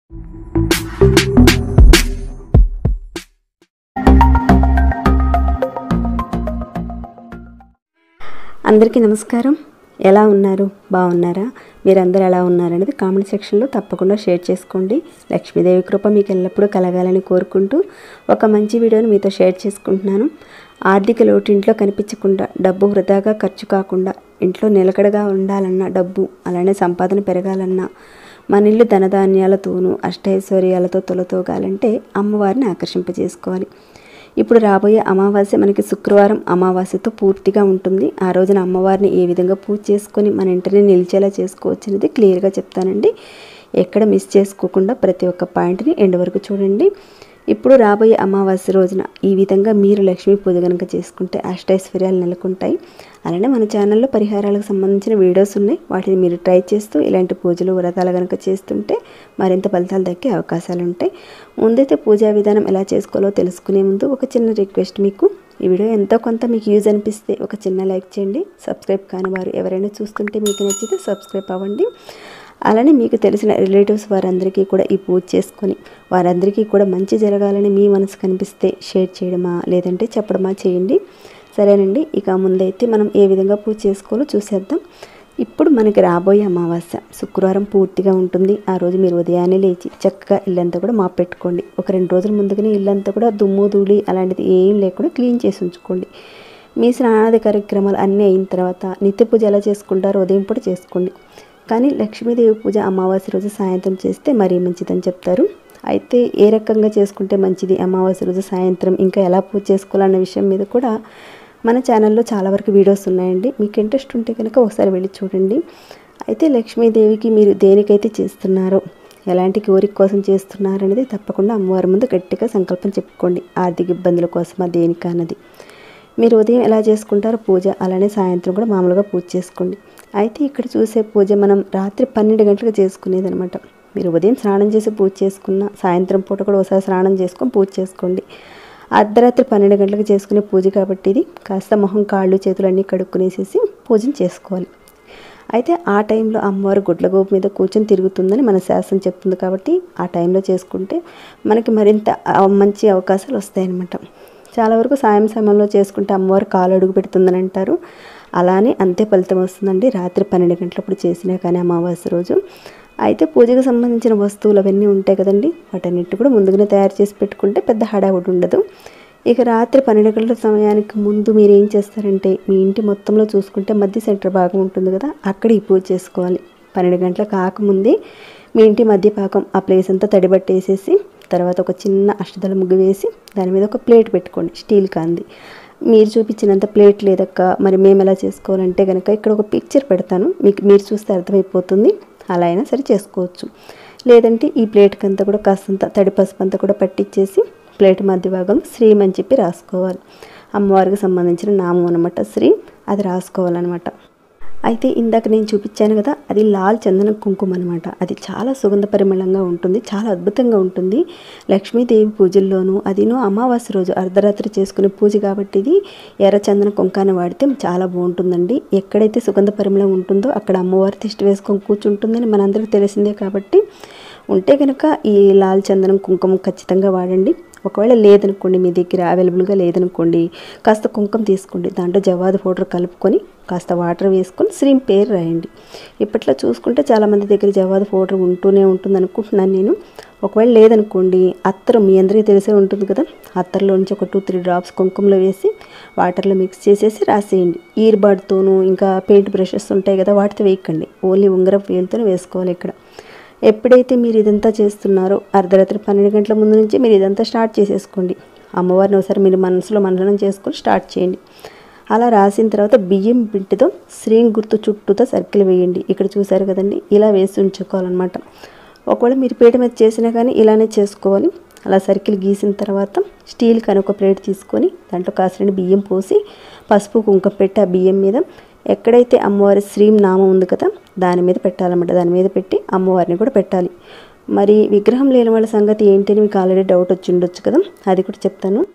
అందరికీ నమస్కారం ఎలా ఉన్నారు బాగున్నారా మీరందరూ ఎలా ఉన్నారనేది కామెంట్ సెక్షన్లో తప్పకుండా షేర్ చేసుకోండి లక్ష్మీదేవి కృప మీకు ఎల్లప్పుడూ కలగాలని కోరుకుంటూ ఒక మంచి వీడియోని మీతో షేర్ చేసుకుంటున్నాను ఆర్థిక లోటు ఇంట్లో కనిపించకుండా డబ్బు వృధాగా ఖర్చు కాకుండా ఇంట్లో నిలకడగా ఉండాలన్నా డబ్బు అలానే సంపాదన పెరగాలన్నా మన ఇల్లు ధనధాన్యాలతోనూ అష్టైశ్వర్యాలతో తొలతోగాలంటే అమ్మవారిని ఆకర్షింపజేసుకోవాలి ఇప్పుడు రాబోయే అమావాస్య మనకి శుక్రవారం అమావాస్యతో పూర్తిగా ఉంటుంది ఆ రోజున అమ్మవారిని ఏ విధంగా పూజ చేసుకొని మన ఇంటిని నిలిచేలా చేసుకోవచ్చు అనేది క్లియర్గా చెప్తానండి ఎక్కడ మిస్ చేసుకోకుండా ప్రతి ఒక్క పాయింట్ని ఎండ్ వరకు చూడండి ఇప్పుడు రాబోయే అమావాస్య రోజున ఈ విధంగా మీరు లక్ష్మీ పూజ కనుక చేసుకుంటే అష్టైశ్వర్యాలు నెలకొంటాయి అలానే మన ఛానల్లో పరిహారాలకు సంబంధించిన వీడియోస్ ఉన్నాయి వాటిని మీరు ట్రై చేస్తూ ఇలాంటి పూజలు వ్రతాలు కనుక చేస్తుంటే మరింత ఫలితాలు దక్కే అవకాశాలు ఉంటాయి ముందైతే పూజా విధానం ఎలా చేసుకోవాలో తెలుసుకునే ముందు ఒక చిన్న రిక్వెస్ట్ మీకు ఈ వీడియో ఎంతో కొంత మీకు యూజ్ అనిపిస్తే ఒక చిన్న లైక్ చేయండి సబ్స్క్రైబ్ కాని వారు ఎవరైనా చూస్తుంటే మీకు నచ్చితే సబ్స్క్రైబ్ అవ్వండి అలానే మీకు తెలిసిన రిలేటివ్స్ వారందరికీ కూడా ఈ పూజ చేసుకొని వారందరికీ కూడా మంచి జరగాలని మీ మనసు కనిపిస్తే షేర్ చేయడమా లేదంటే చెప్పడమా చేయండి సరేనండి ఇక ముందైతే మనం ఏ విధంగా పూజ చేసుకోవాలో చూసేద్దాం ఇప్పుడు మనకి రాబోయే అమావాస్య శుక్రవారం పూర్తిగా ఉంటుంది ఆ రోజు మీరు ఉదయాన్నే లేచి చక్కగా ఇల్లంతా కూడా మాప్ పెట్టుకోండి ఒక రెండు రోజుల ముందుగానే ఇల్లంతా కూడా దుమ్ము ధూళి అలాంటిది ఏం లేకుండా క్లీన్ చేసి ఉంచుకోండి మీ స్నానాది కార్యక్రమాలు అన్నీ అయిన తర్వాత నిత్య పూజ ఎలా చేసుకుంటారో ఉదయం పూట చేసుకోండి కానీ లక్ష్మీదేవి పూజ అమావాస్య రోజు సాయంత్రం చేస్తే మరీ మంచిదని చెప్తారు అయితే ఏ రకంగా చేసుకుంటే మంచిది అమావాస్య రోజు సాయంత్రం ఇంకా ఎలా పూజ చేసుకోవాలన్న విషయం మీద కూడా మన ఛానల్లో చాలా వరకు వీడియోస్ ఉన్నాయండి మీకు ఇంట్రెస్ట్ ఉంటే కనుక ఒకసారి వెళ్ళి చూడండి అయితే లక్ష్మీదేవికి మీరు దేనికైతే చేస్తున్నారో ఎలాంటి కోరిక కోసం చేస్తున్నారు అనేది తప్పకుండా అమ్మవారి ముందు గట్టిగా సంకల్పం చెప్పుకోండి ఆర్థిక ఇబ్బందుల కోసమా దేనిక అన్నది మీరు ఉదయం ఎలా చేసుకుంటారో పూజ అలానే సాయంత్రం కూడా మామూలుగా పూజ చేసుకోండి అయితే ఇక్కడ చూసే పూజ మనం రాత్రి పన్నెండు గంటలకు చేసుకునేది అనమాట మీరు ఉదయం స్నానం చేసి పూజ చేసుకున్న సాయంత్రం పూట కూడా ఒకసారి స్నానం చేసుకొని పూజ చేసుకోండి అర్ధరాత్రి పన్నెండు గంటలకు చేసుకునే పూజ కాబట్టి ఇది కాస్త మొహం కాళ్ళు చేతులు అన్నీ కడుక్కునేసేసి పూజను చేసుకోవాలి అయితే ఆ టైంలో అమ్మవారు గుడ్లగోపు మీద కూర్చొని తిరుగుతుందని మన శాస్త్రం చెప్తుంది కాబట్టి ఆ టైంలో చేసుకుంటే మనకి మరింత ఆ, మంచి అవకాశాలు వస్తాయన్నమాట చాలా వరకు సాయం సమయంలో చేసుకుంటే అమ్మవారు కాలు అడుగు పెడుతుందని అంటారు అలానే అంతే ఫలితం వస్తుందండి రాత్రి పన్నెండు గంటలప్పుడు చేసినా కానీ అమావాస్య రోజు అయితే పూజకు సంబంధించిన వస్తువులు అవన్నీ ఉంటాయి కదండి వాటన్నిటి కూడా ముందుగానే తయారు చేసి పెట్టుకుంటే పెద్ద హడావుడి ఉండదు ఇక రాత్రి పన్నెండు గంటల సమయానికి ముందు మీరు ఏం చేస్తారంటే మీ ఇంటి మొత్తంలో చూసుకుంటే మధ్య సెంటర్ భాగం ఉంటుంది కదా అక్కడ ఈ పూజ చేసుకోవాలి పన్నెండు గంటల కాకముందే మీ ఇంటి మధ్య భాగం ఆ ప్లేస్ అంతా తడిబట్టేసేసి తర్వాత ఒక చిన్న అష్టదళ ముగ్గు వేసి దాని మీద ఒక ప్లేట్ పెట్టుకోండి స్టీల్ కాంది మీరు చూపించినంత ప్లేట్ లేదక్క మరి మేము ఎలా చేసుకోవాలంటే కనుక ఇక్కడ ఒక పిక్చర్ పెడతాను మీకు మీరు చూస్తే అర్థమైపోతుంది అలా అయినా సరే చేసుకోవచ్చు లేదంటే ఈ ప్లేట్కి అంతా కూడా కాస్తంత తడి పసుపు అంతా కూడా పట్టించేసి ప్లేట్ మధ్య భాగంలో శ్రీం అని చెప్పి రాసుకోవాలి అమ్మవారికి సంబంధించిన నామం అనమాట శ్రీ అది రాసుకోవాలన్నమాట అయితే ఇందాక నేను చూపించాను కదా అది లాల్ చందనం కుంకుమ అనమాట అది చాలా సుగంధ పరిమళంగా ఉంటుంది చాలా అద్భుతంగా ఉంటుంది లక్ష్మీదేవి పూజల్లోనూ అదిను అమావాస్య రోజు అర్ధరాత్రి చేసుకునే పూజ కాబట్టి ఇది ఎర్ర చందన కుంకాన్ని వాడితే చాలా బాగుంటుందండి ఎక్కడైతే సుగంధ పరిమళం ఉంటుందో అక్కడ అమ్మవారి తిష్టి వేసుకొని కూర్చుంటుందని మనందరికీ తెలిసిందే కాబట్టి ఉంటే కనుక ఈ లాల్ చందనం కుంకుమ ఖచ్చితంగా వాడండి ఒకవేళ లేదనుకోండి మీ దగ్గర అవైలబుల్గా లేదనుకోండి కాస్త కుంకుమ తీసుకోండి దాంట్లో జవాదు పౌడర్ కలుపుకొని కాస్త వాటర్ వేసుకొని శ్రీం పేరు రాయండి ఇప్పట్లో చూసుకుంటే చాలామంది దగ్గర జవాదు పౌడర్ ఉంటూనే ఉంటుంది అనుకుంటున్నాను నేను ఒకవేళ లేదనుకోండి అత్తరు మీ అందరికీ తెలిసే ఉంటుంది కదా అత్తర్లో నుంచి ఒక టూ త్రీ డ్రాప్స్ కుంకుమలో వేసి వాటర్లో మిక్స్ చేసేసి రాసేయండి ఈర్ బడ్తోనూ ఇంకా పెయింట్ బ్రషెస్ ఉంటాయి కదా వాటితో వేయకండి ఓన్లీ ఉంగరపు వేలుతోనే వేసుకోవాలి ఇక్కడ ఎప్పుడైతే మీరు ఇదంతా చేస్తున్నారో అర్ధరాత్రి పన్నెండు గంటల ముందు నుంచి మీరు ఇదంతా స్టార్ట్ చేసేసుకోండి అమ్మవారిని ఒకసారి మీరు మనసులో మననం చేసుకొని స్టార్ట్ చేయండి అలా రాసిన తర్వాత బియ్యం పింటితో శ్రీం గుర్తు చుట్టూతో సర్కిల్ వేయండి ఇక్కడ చూసారు కదండి ఇలా వేసి ఉంచుకోవాలన్నమాట ఒకవేళ మీరు పీట మీద చేసినా కానీ ఇలానే చేసుకోవాలి అలా సర్కిల్ గీసిన తర్వాత స్టీల్ కానీ ఒక ప్లేట్ తీసుకొని దాంట్లో కాసిన బియ్యం పోసి పసుపు కుంకుమ పెట్టి ఆ బియ్యం మీద ఎక్కడైతే అమ్మవారి శ్రీం నామం ఉంది కదా దాని మీద పెట్టాలన్నమాట దాని మీద పెట్టి అమ్మవారిని కూడా పెట్టాలి మరి విగ్రహం లేని వాళ్ళ సంగతి ఏంటి అని మీకు ఆల్రెడీ డౌట్ వచ్చి ఉండొచ్చు కదా అది కూడా చెప్తాను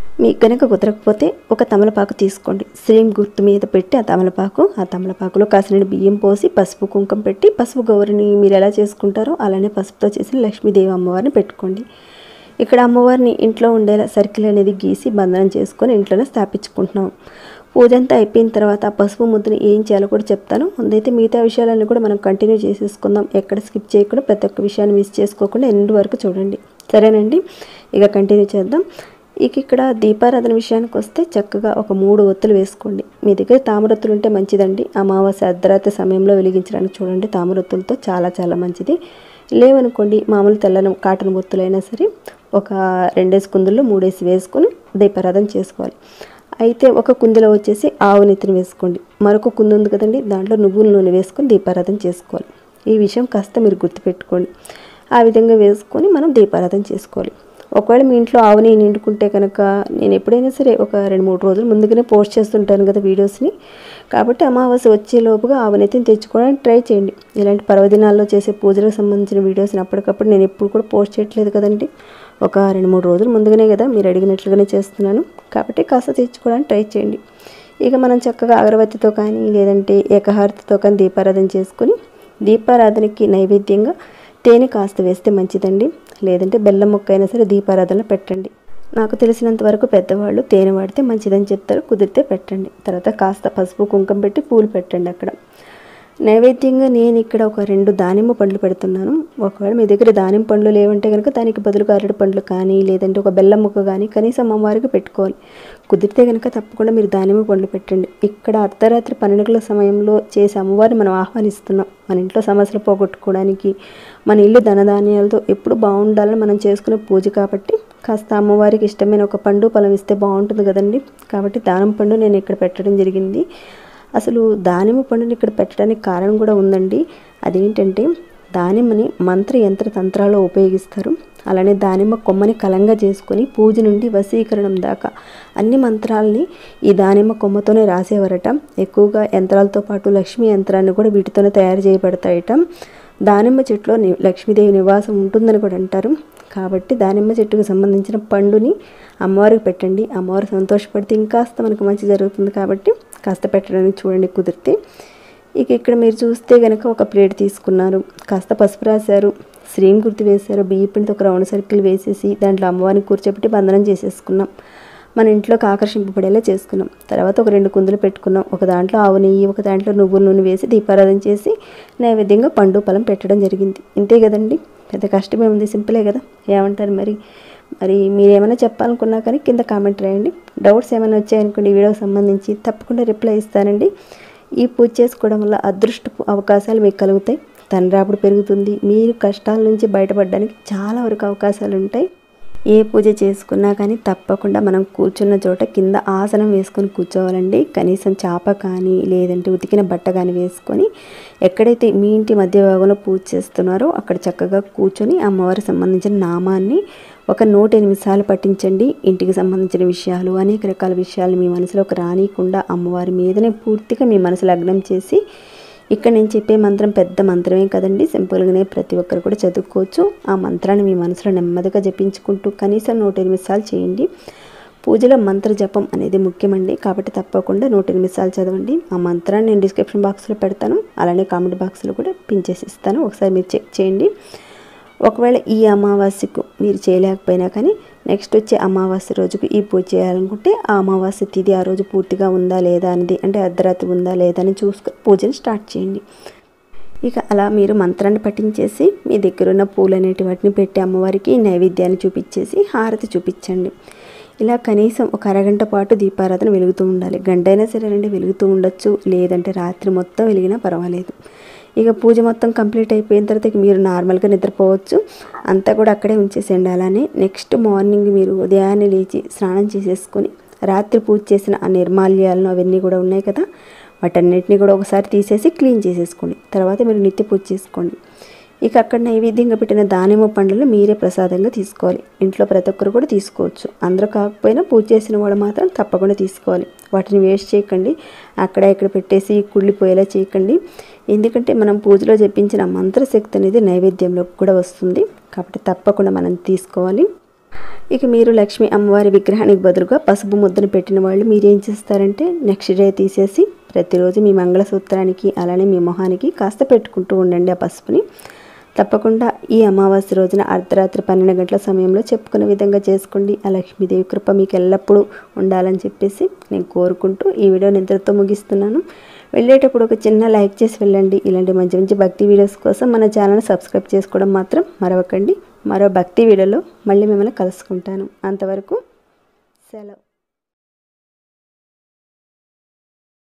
మీకు కనుక కుదరకపోతే ఒక తమలపాకు తీసుకోండి శ్రీం గుర్తు మీద పెట్టి ఆ తమలపాకు ఆ తమలపాకులో కాసిన బియ్యం పోసి పసుపు కుంకుమ పెట్టి పసుపు గౌరిని మీరు ఎలా చేసుకుంటారో అలానే పసుపుతో చేసిన లక్ష్మీదేవి అమ్మవారిని పెట్టుకోండి ఇక్కడ అమ్మవారిని ఇంట్లో ఉండేలా సర్కిల్ అనేది గీసి బంధనం చేసుకొని ఇంట్లోనే స్థాపించుకుంటున్నాం పూజ అంతా అయిపోయిన తర్వాత ఆ పసుపు ముద్దని ఏం చేయాలో కూడా చెప్తాను ముందైతే మిగతా విషయాలన్నీ కూడా మనం కంటిన్యూ చేసేసుకుందాం ఎక్కడ స్కిప్ చేయకుండా ప్రతి ఒక్క విషయాన్ని మిస్ చేసుకోకుండా ఎండ్ వరకు చూడండి సరేనండి ఇక కంటిన్యూ చేద్దాం ఇక ఇక్కడ దీపారాధన విషయానికి వస్తే చక్కగా ఒక మూడు ఒత్తులు వేసుకోండి మీ దగ్గర తామరొత్తులు ఉంటే మంచిదండి అమావాస్య అర్ధరాత్రి సమయంలో వెలిగించడానికి చూడండి తామరొత్తులతో చాలా చాలా మంచిది లేవనుకోండి మామూలు తెల్లని కాటన్ ఒత్తులైనా సరే ఒక రెండేసి కుందుల్లో మూడేసి వేసుకొని దీపారాధన చేసుకోవాలి అయితే ఒక కుందులో వచ్చేసి ఆవు నెత్తిని వేసుకోండి మరొక కుందు ఉంది కదండి దాంట్లో నువ్వుల నూనె వేసుకొని దీపారాధన చేసుకోవాలి ఈ విషయం కాస్త మీరు గుర్తుపెట్టుకోండి ఆ విధంగా వేసుకొని మనం దీపారాధన చేసుకోవాలి ఒకవేళ మీ ఇంట్లో ఆవు నెయ్యి నిండుకుంటే కనుక నేను ఎప్పుడైనా సరే ఒక రెండు మూడు రోజులు ముందుగానే పోస్ట్ చేస్తుంటాను కదా వీడియోస్ని కాబట్టి అమావాస్య వచ్చే లోపుగా ఆవు నెత్తిని తెచ్చుకోవడానికి ట్రై చేయండి ఇలాంటి పర్వదినాల్లో చేసే పూజలకు సంబంధించిన వీడియోస్ని అప్పటికప్పుడు నేను ఎప్పుడు కూడా పోస్ట్ చేయట్లేదు కదండి ఒక రెండు మూడు రోజులు ముందుగానే కదా మీరు అడిగినట్లుగానే చేస్తున్నాను కాబట్టి కాస్త తెచ్చుకోవడానికి ట్రై చేయండి ఇక మనం చక్కగా అగరబత్తితో కానీ లేదంటే ఏకహారతితో కానీ దీపారాధన చేసుకుని దీపారాధనకి నైవేద్యంగా తేనె కాస్త వేస్తే మంచిదండి లేదంటే బెల్లం ముక్క అయినా సరే దీపారాధన పెట్టండి నాకు తెలిసినంత వరకు పెద్దవాళ్ళు తేనె వాడితే మంచిదని చెప్తారు కుదిరితే పెట్టండి తర్వాత కాస్త పసుపు కుంకుమ పెట్టి పూలు పెట్టండి అక్కడ నైవేద్యంగా నేను ఇక్కడ ఒక రెండు దానిమ్మ పండ్లు పెడుతున్నాను ఒకవేళ మీ దగ్గర దానిమ్మ పండ్లు లేవంటే కనుక దానికి బదులుగా అరటి పండ్లు కానీ లేదంటే ఒక బెల్లం ముక్క కానీ కనీసం అమ్మవారికి పెట్టుకోవాలి కుదిరితే కనుక తప్పకుండా మీరు దానిమ్మ పండ్లు పెట్టండి ఇక్కడ అర్ధరాత్రి పన్నెండు గంటల సమయంలో చేసే అమ్మవారిని మనం ఆహ్వానిస్తున్నాం మన ఇంట్లో సమస్యలు పోగొట్టుకోవడానికి మన ఇల్లు ధనధాన్యాలతో ఎప్పుడు బాగుండాలని మనం చేసుకునే పూజ కాబట్టి కాస్త అమ్మవారికి ఇష్టమైన ఒక పండు పొలం ఇస్తే బాగుంటుంది కదండి కాబట్టి దానం పండు నేను ఇక్కడ పెట్టడం జరిగింది అసలు దానిమ్మ పండుని ఇక్కడ పెట్టడానికి కారణం కూడా ఉందండి అదేంటంటే దానిమ్మని మంత్ర యంత్ర తంత్రాల్లో ఉపయోగిస్తారు అలానే దానిమ్మ కొమ్మని కలంగా చేసుకొని పూజ నుండి వశీకరణం దాకా అన్ని మంత్రాలని ఈ దానిమ్మ కొమ్మతోనే రాసేవారట ఎక్కువగా యంత్రాలతో పాటు లక్ష్మీ యంత్రాన్ని కూడా వీటితోనే తయారు చేయబడతాయట దానిమ్మ చెట్టులో ని- లక్ష్మీదేవి నివాసం ఉంటుందని కూడా అంటారు కాబట్టి దానిమ్మ చెట్టుకు సంబంధించిన పండుని అమ్మవారికి పెట్టండి అమ్మవారు సంతోషపడితే ఇంకాస్త మనకు మంచి జరుగుతుంది కాబట్టి కాస్త పెట్టడానికి చూడండి కుదిరితే ఇక ఇక్కడ మీరు చూస్తే కనుక ఒక ప్లేట్ తీసుకున్నారు కాస్త పసుపు రాశారు శ్రీం గుర్తు వేశారు బియ్య పిండితో ఒక రౌండ్ సర్కిల్ వేసేసి దాంట్లో అమ్మవారిని కూర్చోబెట్టి బంధనం చేసేసుకున్నాం మన ఇంట్లోకి ఆకర్షింపబడేలా చేసుకున్నాం తర్వాత ఒక రెండు కుందులు పెట్టుకున్నాం ఒక దాంట్లో ఆవు నెయ్యి ఒక దాంట్లో నువ్వుల నూనె వేసి దీపారాధన చేసి నైవేద్యంగా పండు పొలం పెట్టడం జరిగింది ఇంతే కదండి పెద్ద కష్టమే ఉంది సింపులే కదా ఏమంటారు మరి మరి మీరు ఏమైనా చెప్పాలనుకున్నా కానీ కింద కామెంట్ రాయండి డౌట్స్ ఏమైనా వచ్చాయనుకోండి ఈ వీడియోకి సంబంధించి తప్పకుండా రిప్లై ఇస్తానండి ఈ పూజ చేసుకోవడం వల్ల అదృష్టపు అవకాశాలు మీకు కలుగుతాయి తండ్రాపుడు పెరుగుతుంది మీరు కష్టాల నుంచి బయటపడడానికి చాలా వరకు అవకాశాలు ఉంటాయి ఏ పూజ చేసుకున్నా కానీ తప్పకుండా మనం కూర్చున్న చోట కింద ఆసనం వేసుకొని కూర్చోవాలండి కనీసం చాప కానీ లేదంటే ఉతికిన బట్ట కానీ వేసుకొని ఎక్కడైతే మీ ఇంటి మధ్య భాగంలో పూజ చేస్తున్నారో అక్కడ చక్కగా కూర్చొని అమ్మవారికి సంబంధించిన నామాన్ని ఒక నూట ఎనిమిది సార్లు పట్టించండి ఇంటికి సంబంధించిన విషయాలు అనేక రకాల విషయాలు మీ మనసులోకి రానియకుండా అమ్మవారి మీదనే పూర్తిగా మీ మనసు లగ్నం చేసి ఇక్కడ నేను చెప్పే మంత్రం పెద్ద మంత్రమే కదండి సింపుల్గానే ప్రతి ఒక్కరు కూడా చదువుకోవచ్చు ఆ మంత్రాన్ని మీ మనసులో నెమ్మదిగా జపించుకుంటూ కనీసం నూట ఎనిమిది సార్లు చేయండి పూజలో మంత్ర జపం అనేది ముఖ్యమండి కాబట్టి తప్పకుండా నూట ఎనిమిది సార్లు చదవండి ఆ మంత్రాన్ని నేను డిస్క్రిప్షన్ బాక్స్లో పెడతాను అలానే కామెంట్ బాక్స్లో కూడా పిన్ చేసి ఇస్తాను ఒకసారి మీరు చెక్ చేయండి ఒకవేళ ఈ అమావాస్యకు మీరు చేయలేకపోయినా కానీ నెక్స్ట్ వచ్చే అమావాస్య రోజుకు ఈ పూజ చేయాలనుకుంటే ఆ అమావాస్య తిథి ఆ రోజు పూర్తిగా ఉందా లేదా అనేది అంటే అర్ధరాత్రి ఉందా లేదా అని చూసుకొని పూజను స్టార్ట్ చేయండి ఇక అలా మీరు మంత్రాన్ని పఠించేసి మీ దగ్గర ఉన్న పూలు అనేటి వాటిని పెట్టి అమ్మవారికి నైవేద్యాన్ని చూపించేసి హారతి చూపించండి ఇలా కనీసం ఒక అరగంట పాటు దీపారాధన వెలుగుతూ ఉండాలి గంట అయినా సరేనండి వెలుగుతూ ఉండొచ్చు లేదంటే రాత్రి మొత్తం వెలిగినా పర్వాలేదు ఇక పూజ మొత్తం కంప్లీట్ అయిపోయిన తర్వాత ఇక మీరు నార్మల్గా నిద్రపోవచ్చు అంతా కూడా అక్కడే ఉంచేసేయండి అలానే నెక్స్ట్ మార్నింగ్ మీరు ఉదయాన్నే లేచి స్నానం చేసేసుకొని రాత్రి పూజ చేసిన ఆ నిర్మాల్యాలను అవన్నీ కూడా ఉన్నాయి కదా వాటన్నిటిని కూడా ఒకసారి తీసేసి క్లీన్ చేసేసుకోండి తర్వాత మీరు నిత్య పూజ చేసుకోండి ఇక అక్కడ నైవేద్యంగా పెట్టిన దానిమ్మ పండ్లను మీరే ప్రసాదంగా తీసుకోవాలి ఇంట్లో ప్రతి ఒక్కరు కూడా తీసుకోవచ్చు అందరూ కాకపోయినా పూజ చేసిన వాళ్ళు మాత్రం తప్పకుండా తీసుకోవాలి వాటిని వేస్ట్ చేయకండి అక్కడ ఇక్కడ పెట్టేసి కుళ్ళిపోయేలా చేయకండి ఎందుకంటే మనం పూజలో జపించిన మంత్రశక్తి అనేది నైవేద్యంలో కూడా వస్తుంది కాబట్టి తప్పకుండా మనం తీసుకోవాలి ఇక మీరు లక్ష్మి అమ్మవారి విగ్రహానికి బదులుగా పసుపు ముద్దను పెట్టిన వాళ్ళు మీరు ఏం చేస్తారంటే నెక్స్ట్ డే తీసేసి ప్రతిరోజు మీ మంగళసూత్రానికి అలానే మీ మొహానికి కాస్త పెట్టుకుంటూ ఉండండి ఆ పసుపుని తప్పకుండా ఈ అమావాస్య రోజున అర్ధరాత్రి పన్నెండు గంటల సమయంలో చెప్పుకునే విధంగా చేసుకోండి ఆ లక్ష్మీదేవి కృప మీకు ఎల్లప్పుడూ ఉండాలని చెప్పేసి నేను కోరుకుంటూ ఈ వీడియోని ఇంతటితో ముగిస్తున్నాను వెళ్ళేటప్పుడు ఒక చిన్న లైక్ చేసి వెళ్ళండి ఇలాంటి మంచి మంచి భక్తి వీడియోస్ కోసం మన ఛానల్ సబ్స్క్రైబ్ చేసుకోవడం మాత్రం మరవకండి మరో భక్తి వీడియోలో మళ్ళీ మిమ్మల్ని కలుసుకుంటాను అంతవరకు సెలవు